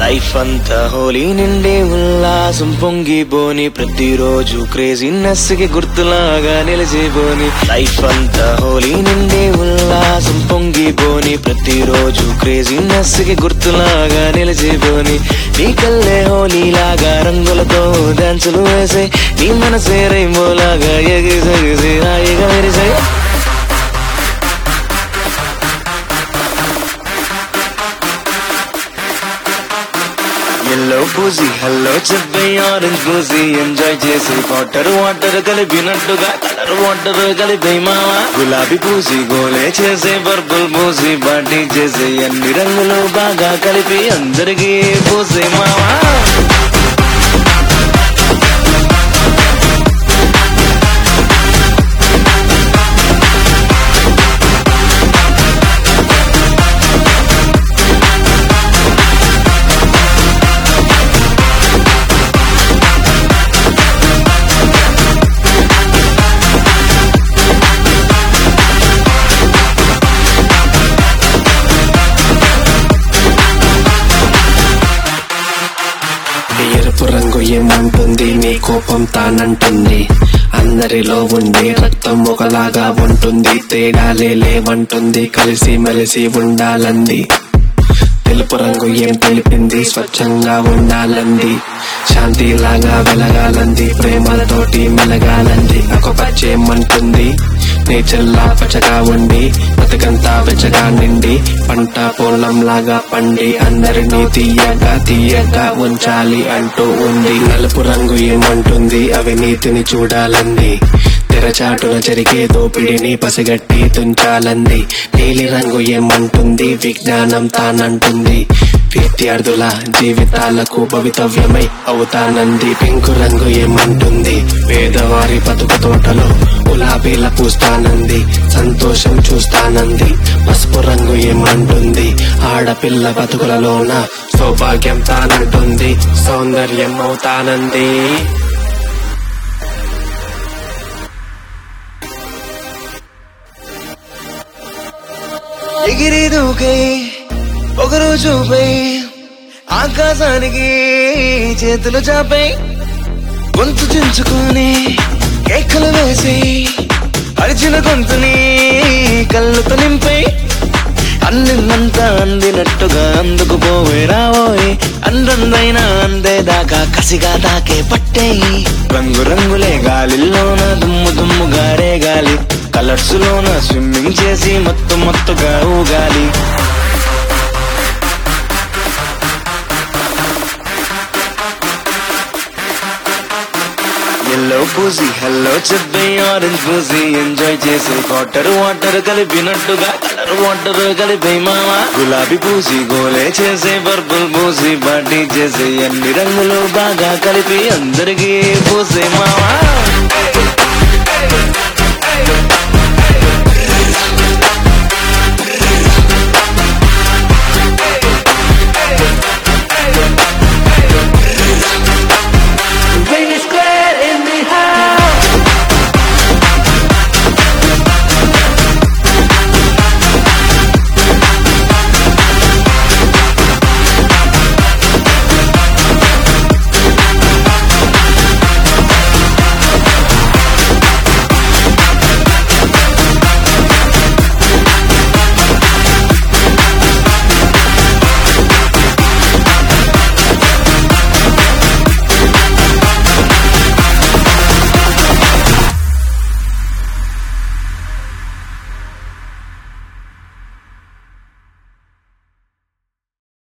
life అంతా హోలీ నిండే ఉల్లాసం పొంగిపోని ప్రతిరోజు క్రేజీనెస్ కి గుర్తులాగా నిలిచిపోని లైఫ్ అంతా హోలీ నిండే ఉల్లాసం పొంగిపోని ప్రతిరోజు క్రేజీనెస్ కి గుర్తులాగా నిలిచిపోని నీ కల్లే హోలీ లాగా రంగులతో డాన్సులు వేసే నీ మనసే రైమోలాగా ఎగిసెగిసి హాయిగా మెరిసే ఎల్లో పూసి హల్లో చెప్పే ఆరెంజ్ పూసి ఎంజాయ్ చేసి వాటర్ వాటర్ కలిపినట్టుగా కలర్ వాటర్ కలిపే మావా గులాబీ పూసి గోలే చేసే పర్పుల్ పూసి పార్టీ చేసే అన్ని రంగులు బాగా కలిపి అందరికీ పూసే మావా ఎరుపు రంగు ఏమంటుంది నీ కోపం తానంటుంది అందరిలో ఉండే రక్తం ఒకలాగా ఉంటుంది తేడాలే లేవంటుంది కలిసి మెలిసి ఉండాలంది తెలుపు రంగు ఏం తెలిపింది స్వచ్ఛంగా ఉండాలంది శాంతిలాగా వెలగాలంది ప్రేమలతోటి మెలగాలంది ఒక పచ్చేమంటుంది నేచర్లా పచ్చగా ఉండి బతుకంతా వెచ్చగా నిండి పంట పొలం లాగా పండి అందరినీ తీయగా తీయగా ఉంచాలి అంటూ ఉంది నలుపు రంగు ఏమంటుంది అవినీతిని చూడాలంది తెరచాటున జరిగే దోపిడిని పసిగట్టి తుంచాలంది నీలి రంగు ఏమంటుంది విజ్ఞానం తానంటుంది విద్యార్థుల జీవితాలకు భవితవ్యమై అవుతానంది పింకు రంగు ఏమంటుంది పేదవారి బతుకు తోటలో గులాబీల పూస్తానంది సంతోషం చూస్తానంది పసుపు రంగు ఏమంటుంది ఆడపిల్ల బతుకులలోన సౌభాగ్యం తానంటుంది సౌందర్యం అవుతానంది ఎగిరి దూకై ఒకరు చూపై ఆకాశానికి చేతులు చాపై గొంతు చించుకొని కేకలు వేసి అరిచిన గొంతుని కళ్ళుతో నింపై అందిందంతా అందినట్టుగా అందుకు పోవే రావోయ్ అందందైనా అందేదాకా కసిగా తాకే పట్టేయి రంగు రంగులే గాలిలోన దుమ్ము దుమ్ముగా రేగాలి కలర్స్ లోన స్విమ్మింగ్ చేసి మత్తు మత్తుగా ఊగాలి ఎల్లో పూసి హల్లో చెప్పే ఆరెంజ్ పూసి ఎంజాయ్ చేసి వాటర్ వాటర్ కలిపినట్టుగా కలర్ వాటర్ కలిపే మావా గులాబీ పూసి గోలే చేసే పర్పుల్ పూసి పార్టీ చేసే అన్ని రంగులు బాగా కలిపి అందరికీ పూసే మావా